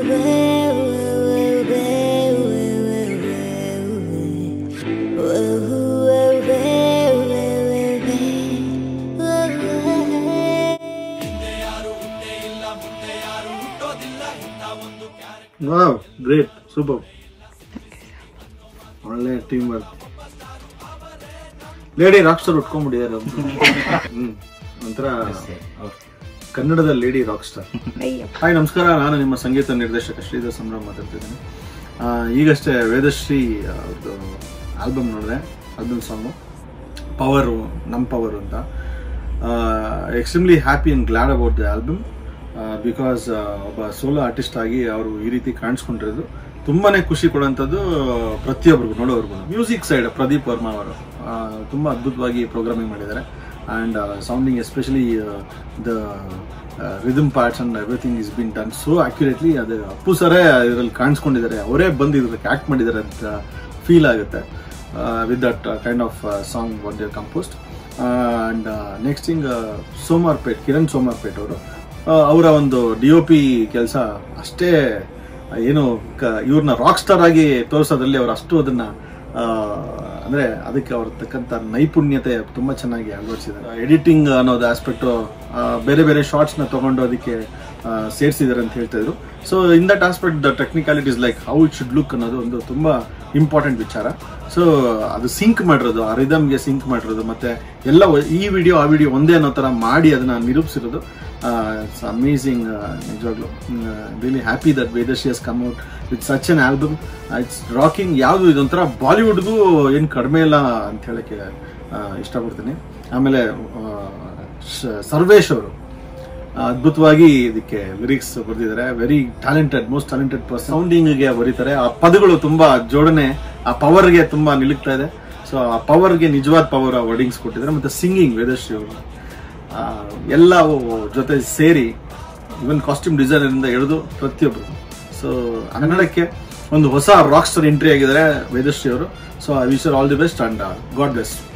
Wow great super ಒಳ್ಳೆ team work lady rock star ಉಟ್ಕೊಂಡ್ಬಿಟ್ಟಿದ್ದಾರೆ ಅವ್ರು. ಹ್ಮ್ ಒಂಥರ ಕನ್ನಡದ ಲೇಡಿ ರಾಕ್ ಸ್ಟಾರ್ ಹಾಯ್ ನಮಸ್ಕಾರ ನಾನು ನಿಮ್ಮ ಸಂಗೀತ ನಿರ್ದೇಶಕ ಶ್ರೀಧರ್ ಸಂಭ್ರಮ್ ಮಾತಾಡ್ತಿದ್ದೀನಿ ಆ, ಈಗಷ್ಟೇ ವೇದಶ್ರೀ ಅವ್ರದ್ದು ಆಲ್ಬಮ್ ನೋಡಿದೆ ಆಲ್ಬಮ್ ಸಾಂಗು ಪವರು ನಮ್ಮ ಪವರ್ ಅಂತ extremely happy and glad about the album because ಒಬ್ಬ ಸೋಲೋ ಆರ್ಟಿಸ್ಟ್ ಆಗಿ ಅವರು ಈ ರೀತಿ ಕಾಣಿಸ್ಕೊಂಡಿರೋದು ತುಂಬಾನೇ ಖುಷಿ ಕೊಡುವಂಥದ್ದು ಪ್ರತಿಯೊಬ್ಬರಿಗೂ ನೋಡೋರ್ಗು ಮ್ಯೂಸಿಕ್ ಸೈಡ್ ಪ್ರದೀಪ್ ವರ್ಮಾ ಅವರು ಆ, ತುಂಬಾ ಅದ್ಭುತವಾಗಿ ಪ್ರೋಗ್ರಾಮಿಂಗ್ ಮಾಡಿದ್ದಾರೆ and sounding especially the rhythm parts and everything is been done so accurately ಅದು ಅಪ್ಪು ಸರೇ ಇದರಲ್ಲಿ ಕಾಣಿಸ್ಕೊಂಡಿದ್ದಾರೆ ಅವರೇ ಬಂದು ಇದಕ್ಕೆ ಆಕ್ಟ್ ಮಾಡಿದ್ದಾರೆ ಅಂತ ಫೀಲ್ ಆಗುತ್ತೆ with that kind of song one there composed and next thing Somarpet Kiran Somarpet ಅವರು ಅವರ ಒಂದು ಡಿ ಒ ಪಿ ಕೆಲಸ ಅಷ್ಟೇ ಏನು ಇವ್ರನ್ನ ರಾಕ್ ಸ್ಟಾರ್ ಆಗಿ ತೋರಿಸೋದ್ರಲ್ಲಿ ಅವ್ರು ಅಷ್ಟು ಅದನ್ನ ಆ, ಅಂದ್ರೆ ಅದಕ್ಕೆ ಅವ್ರ ತಕ್ಕಂತ ನೈಪುಣ್ಯತೆ ತುಂಬಾ ಚೆನ್ನಾಗಿ ಅಳವಡಿಸಿದ್ದಾರೆ ಎಡಿಟಿಂಗ್ ಅನ್ನೋದು ಆಸ್ಪೆಕ್ಟ್ ಬೇರೆ ಬೇರೆ ಶಾರ್ಟ್ಸ್ ನ ತಗೊಂಡು ಅದಕ್ಕೆ ಸೇರಿಸಿದ್ದಾರೆ ಅಂತ ಹೇಳ್ತಾ ಇದ್ರು so in that aspect the technicalities like how it should look ಅನ್ನೋದು ಒಂದು ತುಂಬಾ ಇಂಪಾರ್ಟೆಂಟ್ ವಿಚಾರ ಸೊ ಅದು ಸಿಂಕ್ ಮಾಡಿರೋದು ಆ ರಿದಮ್ಗೆ ಸಿಂಕ್ ಮಾಡಿರೋದು ಮತ್ತೆ ಎಲ್ಲ ಒ- ಈ ವಿಡಿಯೋ ಆ ವಿಡಿಯೋ ಒಂದೇ ಅನ್ನೋ ತರ ಮಾಡಿ ಅದನ್ನ ನಿರೂಪಿಸಿರೋದು ಅಮೇಸಿಂಗ್ ನಿಜವಾಗ್ಲು really happy that Vedashree has come out with such an album it's rocking ಯಾವುದು ಇದೊಂಥರ ಬಾಲಿವುಡ್ಗೂ ಏನು ಕಡಿಮೆ ಇಲ್ಲ ಅಂತ ಹೇಳಕ್ಕೆ ಆ, ಇಷ್ಟಪಡ್ತೀನಿ ಆಮೇಲೆ ಆ, ಶ- ಸರ್ವೇಶ್ ಅವರು ಅದ್ಭುತವಾಗಿ ಇದಕ್ಕೆ ಲಿರಿಕ್ಸ್ ಬರೆದಿದ್ದಾರೆ very talented most talented person ಸೌಂಡಿಂಗ್ಗೆ ಬರೀತಾರೆ ಆ ಪದಗಳು ತುಂಬಾ ಜೋಡಣೆ ಆ ಪವರ್ಗೆ ತುಂಬಾ ನಿಲುಕ್ತಾ ಇದೆ ಸೊ ಆ ಪವರ್ಗೆ ನಿಜವಾದ ಪವರ್ ವರ್ಡಿಂಗ್ಸ್ ಕೊಟ್ಟಿದ್ದಾರೆ ಮತ್ತೆ ಸಿಂಗಿಂಗ್ ವೇದಶ್ರೀ ಅವರು ಆ, ಎಲ್ಲ ಜೊತೆ ಸೇರಿ ಇವನ್ ಕಾಸ್ಟ್ಯೂಮ್ ಡಿಸೈನರ್ ಇಂದ ಹಿಡಿದು ಪ್ರತಿಯೊಬ್ಬರು ಸೊ ಕನ್ನಡಕ್ಕೆ ಒಂದು ಹೊಸ ರಾಕ್ ಸ್ಟಾರ್ ಎಂಟ್ರಿ ಆಗಿದ್ದಾರೆ ವೇದಶ್ರೀ ಅವರು so I wish all the best and God bless